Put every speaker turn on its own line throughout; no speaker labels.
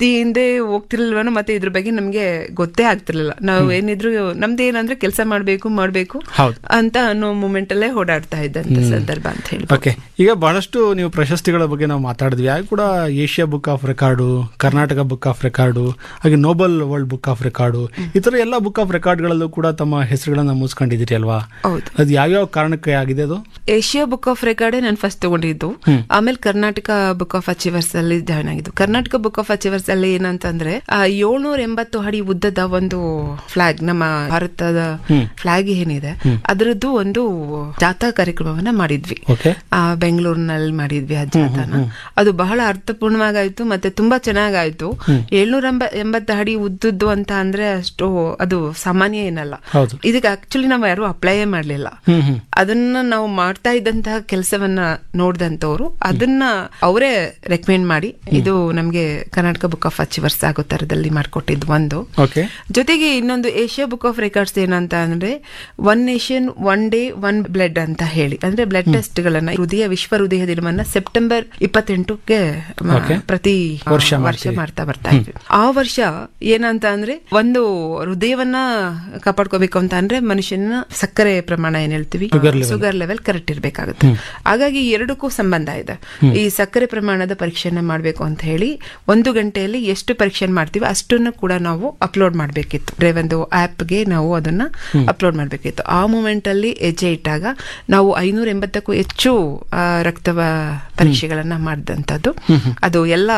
ಜಾಸ್ತಿ ಹಿಂದೆ ಹೋಗ್ತಿರ್ಲಿಲ್ವನೋ ಮತ್ತೆ ಇದ್ರ ಬಗ್ಗೆ ನಮ್ಗೆ ಗೊತ್ತೇ ಆಗ್ತಿರ್ಲಿಲ್ಲ ನಾವು ಏನಿದ್ರು ನಮ್ದು ಏನಂದ್ರೆ ಕೆಲಸ ಮಾಡ್ಬೇಕು ಮಾಡ್ಬೇಕು
ಹೌದು.
ಅಂತ ಅನ್ನೋ ಮೂಮೆಂಟ್ ಅಲ್ಲೇ ಓಡಾಡ್ತಾ ಇದ್ದಂತ ಸಂದರ್ಭ ಅಂತ ಹೇಳಿ
ಓಕೆ ಈಗ ಬಹಳಷ್ಟು ನೀವು ಪ್ರಶಸ್ತಿಗಳ ಬಗ್ಗೆ ನಾವು ಮಾತಾಡಿದ್ವಿ ಹಾಗೆ ಕೂಡ Asia book of record Karnataka book of record ಹಾಗೆ Nobel world book of record ಈ ಥರ ಎಲ್ಲ ಬುಕ್ ಆಫ್ ರೆಕಾರ್ಡ್ಗಳಲ್ಲೂ ಕೂಡ ತಮ್ಮ ಹೆಸರುಗಳನ್ನ ಮುಗಿಸ್ಕೊಂಡಿದ್ದೀರಿ ಅಲ್ವಾ
ಹೌದು
ಅದು ಯಾವ್ಯಾವ ಕಾರಣಕ್ಕೆ ಆಗಿದೆ ಅದು
ಏಷ್ಯಾ ಬುಕ್ ಆಫ್ ರೆಕಾರ್ಡ್ ನಾನು ಫಸ್ಟ್ ತಗೊಂಡಿದ್ದು ಆಮೇಲೆ ಕರ್ನಾಟಕ ಬುಕ್ ಆಫ್ ಅಚೀವರ್ಸ್ ಅಲ್ಲಿ ಜಾಯ್ನ್ ಆಗಿದ್ದು ಕರ್ನಾಟಕ ಬುಕ್ ಆಫ್ ಅಚೀವರ್ಸ್ ಅಲ್ಲಿ ಏನಂತಂದ್ರೆ ಏಳ್ನೂರ ಎಂಬತ್ತು ಅಡಿ ಉದ್ದದ ಒಂದು ಫ್ಲಾಗ್ ನಮ್ಮ ಭಾರತದ ಫ್ಲಾಗ್ ಏನಿದೆ ಅದರದ್ದು ಒಂದು ಜಾಥಾ ಕಾರ್ಯಕ್ರಮವನ್ನ ಮಾಡಿದ್ವಿ
ಓಕೆ
ಆ ಬೆಂಗಳೂರಿನಲ್ಲಿ ಮಾಡಿದ್ವಿ ಆ ಜಾಥಾನ ಅದು ಬಹಳ ಅರ್ಥಪೂರ್ಣವಾಗಾಯ್ತು ಮತ್ತೆ ತುಂಬಾ ಚೆನ್ನಾಗಾಯ್ತು ಏಳ್ನೂರ ಎಂಬತ್ತು ಅಡಿ ಉದ್ದದ್ದು ಅಂತ ಅಂದ್ರೆ ಅಷ್ಟು ಅದು ಸಾಮಾನ್ಯ ಏನಲ್ಲ
ಹೌದು
ಇದಕ್ಕೆ ಆಕ್ಚುಲಿ ನಾವು ಯಾರು ಅಪ್ಲೈ ಮಾಡ್ಲಿಲ್ಲ
ಹ್ಮ್ ಹ್ಮ್
ಅದನ್ನ ನಾವು ಮಾಡ್ತಾ ಇದ್ದಂತಹ ಕೆಲಸವನ್ನ ನೋಡಿದಂತವ್ರು ಅದನ್ನ ಅವರೇ ರೆಕಮೆಂಡ್ ಮಾಡಿ ಇದು ನಮ್ಗೆ ಕರ್ನಾಟಕ ಬುಕ್ ಆಫ್ ಅಚೀವರ್ಸ್ ಆಗೋ ತರದಲ್ಲಿ ಮಾಡ್ಕೊಟ್ಟಿದ್ದು ಒಂದು
ಓಕೆ
ಜೊತೆಗೆ ಇನ್ನೊಂದು ಏಷ್ಯಾ ಬುಕ್ ಆಫ್ ರೆಕಾರ್ಡ್ಸ್ ಏನಂತ ಅಂದ್ರೆ one nation one day one blood ಅಂತ ಹೇಳಿ ಅಂದ್ರೆ ಬ್ಲಡ್ ಟೆಸ್ಟ್ ಗಳನ್ನ ಹೃದಯ ವಿಶ್ವ ಹೃದಯ ದಿನವನ್ನ ಸೆಪ್ಟೆಂಬರ್ ಇಪ್ಪತ್ತೆಂಟಕ್ಕೆ ಮ,
Okay.
ಪ್ರತಿ ಆ,
ವರ್ಷ
ವರ್ಷ
ಮಾಡ್ತೀವಿ.
ಮಾಡ್ತಾ ಬರ್ತಾ ಇದ್ವಿ ಆ ವರ್ಷ ಏನಂತ ಅಂದ್ರೆ ಒಂದು ಹೃದಯವನ್ನ ಕಾಪಾಡ್ಕೋಬೇಕು ಅಂತ ಅಂದ್ರೆ ಮನುಷ್ಯನ ಸಕ್ಕರೆ ಪ್ರಮಾಣ ಏನ್ ಹೇಳ್ತೀವಿ
Sugar level.
Sugar level correct ಇರ್ಬೇಕಾಗುತ್ತೆ ಹಾಗಾಗಿ ಎರಡಕ್ಕೂ ಸಂಬಂಧ ಇದೆ ಈ ಸಕ್ಕರೆ ಪ್ರಮಾಣದ ಪರೀಕ್ಷೆನ ಮಾಡ್ಬೇಕು ಅಂತ ಹೇಳಿ ಒಂದು ಗಂಟೆಯಲ್ಲಿ ಎಷ್ಟು ಪರೀಕ್ಷೆ ಮಾಡ್ತೀವಿ ಅಷ್ಟನ್ನು ಕೂಡ ನಾವು ಅಪ್ಲೋಡ್ ಮಾಡ್ಬೇಕಿತ್ತು ಅಂದ್ರೆ ಒಂದು ಆಪ್ಗೆ ನಾವು ಅದನ್ನ ಅಪ್ಲೋಡ್ ಮಾಡ್ಬೇಕಿತ್ತು ಆ ಮೂಮೆಂಟ್ ಅಲ್ಲಿ ಹೆಜ್ಜೆ ಇಟ್ಟಾಗ ನಾವು ಐನೂರ ಎಂಬತ್ತಕ್ಕೂ ಹೆಚ್ಚು ಆ, ರಕ್ತವ ಪರೀಕ್ಷೆಗಳನ್ನ ಮಾಡಿದಂಥದ್ದು ಅದು ಎಲ್ಲ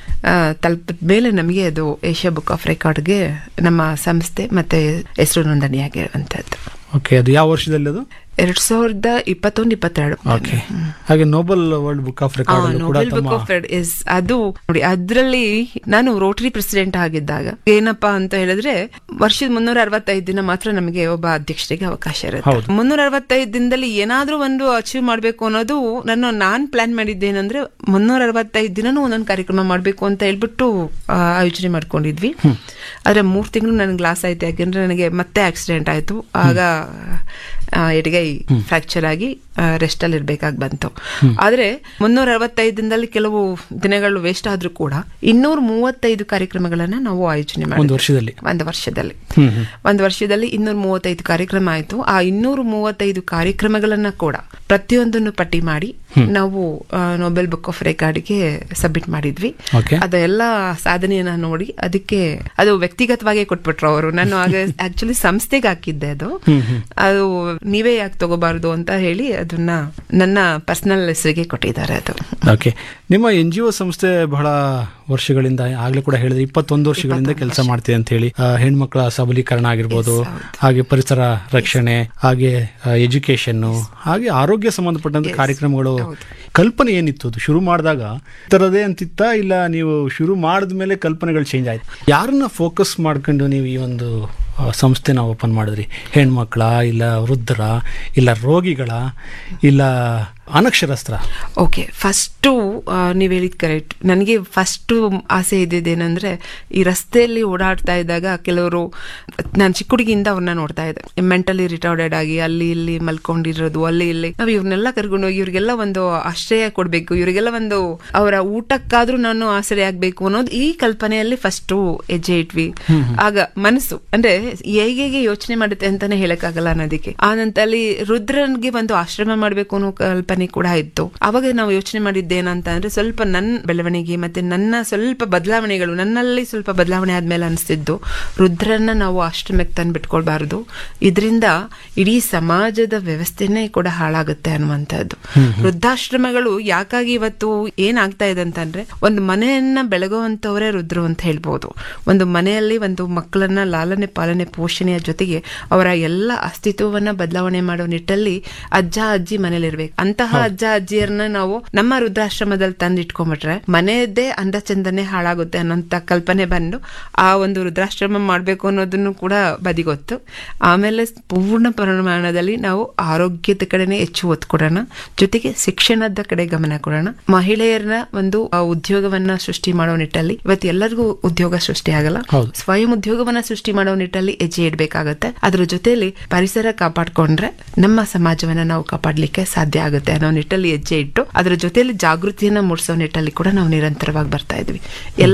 ತಲುಪಿದ ಮೇಲೆ ನಮಗೆ ಅದು ಏಷ್ಯಾ ಬುಕ್ ಆಫ್ ರೆಕಾರ್ಡ್ಗೆ ನಮ್ಮ ಸಂಸ್ಥೆ ಮತ್ತೆ ಹೆಸರು ನೋಂದಣಿಯಾಗಿರುವಂತದ್ದು
ಓಕೆ ಅದು ಯಾವ ವರ್ಷದಲ್ಲಿ ಅದು
ಎರಡ್ ಸಾವಿರದ ಇಪ್ಪತ್ತೊಂದು ಇಪ್ಪತ್ತೆರಡು
ಓಕೆ ಹಾಗೆ Nobel world book of record ಅಲ್ಲೂ ಕೂಡ
ನೋಬೆಲ್ ಬುಕ್
ತಮ್ಮ
ಆಫ್ ಇಸ್ ಅದು ನೋಡಿ ಅದ್ರಲ್ಲಿ ನಾನು ರೋಟರಿ ಪ್ರೆಸಿಡೆಂಟ್ ಆಗಿದ್ದಾಗ ಏನಪ್ಪಾ ಅಂತ ಹೇಳಿದ್ರೆ ವರ್ಷದ ಮುನ್ನೂರ ಅರವತ್ತೈದು ದಿನ ಮಾತ್ರ ನಮಗೆ ಒಬ್ಬ ಅಧ್ಯಕ್ಷರಿಗೆ ಅವಕಾಶ ಇರುತ್ತೆ
ಹೌದು.
ಮುನ್ನೂರ ಅರವತ್ತೈದು ದಿನದಲ್ಲಿ ಏನಾದ್ರೂ ಒಂದು ಅಚೀವ್ ಮಾಡ್ಬೇಕು ಅನ್ನೋದು ನನ್ನ ನಾನ್ ಪ್ಲಾನ್ ಮಾಡಿದ್ದೇನಂದ್ರೆ ಮುನ್ನೂರ ಅರವತ್ತೈದು ದಿನನೂ ಒಂದೊಂದು ಕಾರ್ಯಕ್ರಮ ಮಾಡ್ಬೇಕು ಅಂತ ಹೇಳ್ಬಿಟ್ಟು ಆ, ಆಯೋಜನೆ ಮಾಡ್ಕೊಂಡಿದ್ವಿ ಆದ್ರೆ ಮೂರ್ ತಿಂಗಳು ನನ್ಗೆ ಲಾಸ್ ಆಯ್ತು ಯಾಕೆಂದ್ರೆ ನನಗೆ ಮತ್ತೆ ಆಕ್ಸಿಡೆಂಟ್ ಆಯ್ತು ಆಗ ಆ, ಎಡಗೈ ಫ್ರಾಕ್ಚರ್ ಆಗಿ ರೆಸ್ಟ್ ಅಲ್ಲಿ ಇರ್ಬೇಕಾಗಿ ಬಂತು ಆದ್ರೆ ಮುನ್ನೂರ ಅರವತ್ತೈದು ದಿನದಲ್ಲಿ ಕೆಲವು ದಿನಗಳು ವೇಸ್ಟ್ ಆದ್ರೂ ಕೂಡ ಇನ್ನೂರ ಮೂವತ್ತೈದು ಕಾರ್ಯಕ್ರಮಗಳನ್ನ ನಾವು ಆಯೋಜನೆ
ಒಂದು
ಮಾಡಿದ್ವಿ
ವರ್ಷದಲ್ಲಿ
ಒಂದು ವರ್ಷದಲ್ಲಿ
ಹ್ಮ್ ಹ್ಮ್
ಒಂದು ವರ್ಷದಲ್ಲಿ ಇನ್ನೂರ ಮೂವತ್ತೈದು ಕಾರ್ಯಕ್ರಮ ಆಯ್ತು ಆ ಇನ್ನೂರ ಮೂವತ್ತೈದು ಕಾರ್ಯಕ್ರಮಗಳನ್ನ ಕೂಡ ಪ್ರತಿಯೊಂದನ್ನು ಪಟ್ಟಿ ಮಾಡಿ ನಾವು ಆ, ನೊಬೆಲ್ ಬುಕ್ ಆಫ್ ರೆಕಾರ್ಡ್ಗೆ ಸಬ್ಮಿಟ್ ಮಾಡಿದ್ವಿ
ಓಕೆ
ಅದೆಲ್ಲ ಸಾಧನೆಯನ್ನ ನೋಡಿ ಅದಕ್ಕೆ ಅದು ವ್ಯಕ್ತಿಗತವಾಗಿ ಕೊಟ್ಬಿಟ್ರು ಅವರು ನಾನು ಆಗ ಆಕ್ಚುಲಿ ಸಂಸ್ಥೆಗೆ ಹಾಕಿದ್ದೆ ಅದು ಅದು ನೀವೇ ಯಾಕೆ ತಗೋಬಾರದು ಅಂತ ಹೇಳಿ ಅದನ್ನ ನನ್ನ ಪರ್ಸನಲ್ ಹೆಸರಿಗೆ ಕೊಟ್ಟಿದ್ದಾರೆ ಅದು
ಓಕೆ ನಿಮ್ಮ ಎನ್ ಜಿ ಒ ಸಂಸ್ಥೆ ಬಹಳ ವರ್ಷಗಳಿಂದ ಆಗ್ಲೇ ಕೂಡ ಹೇಳಿದ್ರೆ ಇಪ್ಪತ್ತೊಂದು ವರ್ಷಗಳಿಂದ ಕೆಲಸ ಮಾಡ್ತಿದೆ ಅಂತ ಹೇಳಿ ಆ, ಹೆಣ್ಮಕ್ಳ ಸಬಲೀಕರಣ ಆಗಿರ್ಬೋದು
Yes, ಹೌದು.
ಹಾಗೆ ಪರಿಸರ ರಕ್ಷಣೆ ಹಾಗೆ ಎಜುಕೇಶನ್ ಹಾಗೆ ಆರೋಗ್ಯ ಸಂಬಂಧಪಟ್ಟಂತ ಕಾರ್ಯಕ್ರಮಗಳು
ಹೌದು.
ಕಲ್ಪನೆ ಏನಿತ್ತು ಅದು ಶುರು ಮಾಡಿದಾಗ ಥರದೇ ಅಂತಿತ್ತ ಇಲ್ಲ ನೀವು ಶುರು ಮಾಡಿದ್ಮೇಲೆ ಕಲ್ಪನೆಗಳು ಚೇಂಜ್ ಆಯ್ತು ಯಾರನ್ನ ಫೋಕಸ್ ಮಾಡ್ಕೊಂಡು ನೀವು ಈ ಒಂದು ಆ, ಸಂಸ್ಥೆನ ಓಪನ್ ಮಾಡಿದ್ರಿ ಹೆಣ್ಮಕ್ಳ ಇಲ್ಲ ವೃದ್ಧರ ಇಲ್ಲ ರೋಗಿಗಳ ಇಲ್ಲ ಅನಕ್ಷರಸ್ತ್ರ
ಓಕೆ ಫಸ್ಟು ನೀವು ಹೇಳಿದ್ ಕರೆಕ್ಟ್ ನನಗೆ ಫಸ್ಟು ಆಸೆ ಇದ್ದಿದ್ದೇನೆಂದ್ರೆ ಈ ರಸ್ತೆಯಲ್ಲಿ ಓಡಾಡ್ತಾ ಇದ್ದಾಗ ಕೆಲವರು ನಾನು ಚಿಕ್ಕ ಹುಡುಗಿಯಿಂದ ಅವ್ರನ್ನ ನೋಡ್ತಾ ಇದ್ದೆ ಮೆಂಟಲಿ ರಿಟಾರ್ಡೆಡ್ ಆಗಿ ಅಲ್ಲಿ ಇಲ್ಲಿ ಮಲ್ಕೊಂಡಿರೋದು ಅಲ್ಲಿ ಇಲ್ಲಿ ನಾವು ಇವ್ರನ್ನೆಲ್ಲ ಕರ್ಕೊಂಡು ಹೋಗಿ ಇವ್ರಿಗೆಲ್ಲ ಒಂದು ಆಶ್ರಯ ಕೊಡ್ಬೇಕು ಇವರಿಗೆಲ್ಲ ಒಂದು ಅವರ ಊಟಕ್ಕಾದ್ರೂ ನಾನು ಆಶ್ರಯ ಆಗ್ಬೇಕು ಅನ್ನೋದು ಈ ಕಲ್ಪನೆಯಲ್ಲಿ ಫಸ್ಟು ಹೆಜ್ಜೆ ಇಟ್ವಿ ಆಗ ಮನಸ್ಸು ಅಂದ್ರೆ ಹೇಗೆ ಹೇಗೆ ಯೋಚನೆ ಮಾಡುತ್ತೆ ಅಂತಾನೆ ಹೇಳಕ್ಕಾಗಲ್ಲ ಅನ್ನೋದಕ್ಕೆ ಆ ನಂತರಲ್ಲಿ ರುದ್ರನ್ಗೆ ಒಂದು ಆಶ್ರಮ ಮಾಡ್ಬೇಕು ಅನ್ನೋ ಕಲ್ಪನೆ ಕೂಡ ಇತ್ತು ಅವಾಗ ನಾವು ಯೋಚನೆ ಮಾಡಿದ್ದೇನಂತ ಅಂದ್ರೆ ಸ್ವಲ್ಪ ನನ್ನ ಬೆಳವಣಿಗೆ ಮತ್ತೆ ನನ್ನ ಸ್ವಲ್ಪ ಬದಲಾವಣೆಗಳು ನನ್ನಲ್ಲಿ ಸ್ವಲ್ಪ ಬದಲಾವಣೆ ಆದ್ಮೇಲೆ ಅನಿಸ್ತಿದ್ದು ರುದ್ರನ್ನ ನಾವು ಆಶ್ರಮಕ್ಕೆ ತಂದು ಬಿಟ್ಕೊಳ್ಬಾರ್ದು ಇದರಿಂದ ಇಡೀ ಸಮಾಜದ ವ್ಯವಸ್ಥೆನೇ ಕೂಡ ಹಾಳಾಗುತ್ತೆ ಅನ್ನುವಂಥದ್ದು ವೃದ್ಧಾಶ್ರಮಗಳು ಯಾಕಾಗಿ ಇವತ್ತು ಏನಾಗ್ತಾ ಇದೆ ಅಂತಂದ್ರೆ ಒಂದು ಮನೆಯನ್ನ ಬೆಳಗುವಂತವರೇ ರುದ್ರು ಅಂತ ಹೇಳ್ಬೋದು ಒಂದು ಮನೆಯಲ್ಲಿ ಒಂದು ಮಕ್ಕಳನ್ನ ಲಾಲನೆ ಪಾಲನೆ ಪೋಷಣೆಯ ಜೊತೆಗೆ ಅವರ ಎಲ್ಲ ಅಸ್ತಿತ್ವವನ್ನ ಬದಲಾವಣೆ ಮಾಡೋ ನಿಟ್ಟಲ್ಲಿ ಅಜ್ಜ ಅಜ್ಜಿ ಮನೇಲಿರ್ಬೇಕು ಅಂತಹ ಅಜ್ಜ ಅಜ್ಜಿಯರನ್ನ ನಾವು ನಮ್ಮ ವೃದ್ಧಾಶ್ರಮದಲ್ಲಿ ತಂದು ಇಟ್ಕೊಂಡ್ಬಿಟ್ರೆ ಮನೆಯದ್ದೇ ಅಂದ ಚಂದನೆ ಹಾಳಾಗುತ್ತೆ ಅನ್ನೋಂತ ಕಲ್ಪನೆ ಬಂದು ಆ ಒಂದು ವೃದ್ಧಾಶ್ರಮ ಮಾಡ್ಬೇಕು ಅನ್ನೋದನ್ನು ಕೂಡ ಬದಿಗೊತ್ತು ಆಮೇಲೆ ಪೂರ್ಣ ಪ್ರಮಾಣದಲ್ಲಿ ನಾವು ಆರೋಗ್ಯದ ಕಡೆನೆ ಹೆಚ್ಚು ಒತ್ತು ಕೊಡೋಣ ಜೊತೆಗೆ ಶಿಕ್ಷಣದ ಕಡೆ ಗಮನ ಕೊಡೋಣ ಮಹಿಳೆಯರನ್ನ ಒಂದು ಆ, ಉದ್ಯೋಗವನ್ನ ಸೃಷ್ಟಿ ಮಾಡೋ ನಿಟ್ಟಲ್ಲಿ ಇವತ್ತು ಎಲ್ಲರಿಗೂ ಉದ್ಯೋಗ ಸೃಷ್ಟಿ ಆಗಲ್ಲ
ಹೌದು.
ಸ್ವಯಂ ಉದ್ಯೋಗವನ್ನ ಸೃಷ್ಟಿ ಮಾಡೋ ನಿಟ್ಟಲ್ಲಿ ಹೆಜ್ಜೆ ಇಡಬೇಕಾಗತ್ತೆ ಅದ್ರ ಜೊತೆಲಿ ಪರಿಸರ ಕಾಪಾಡ್ಕೊಂಡ್ರೆ ನಮ್ಮ ಸಮಾಜವನ್ನ ನಾವು ಕಾಪಾಡ್ಲಿಕ್ಕೆ ಸಾಧ್ಯ ಆಗುತ್ತೆ ಅನ್ನೋ ನಿಟ್ಟಲ್ಲಿ ಹೆಜ್ಜೆ ಇಟ್ಟು ಅದ್ರ ಜೊತೆಲಿ ಜಾಗೃತಿಯನ್ನ ಮೂಡಿಸೋ ನಿಟ್ಟಲ್ಲಿ ಕೂಡ ನಾವು ನಿರಂತರವಾಗಿ ಬರ್ತಾ ಇದ್ವಿ ಎಲ್ಲ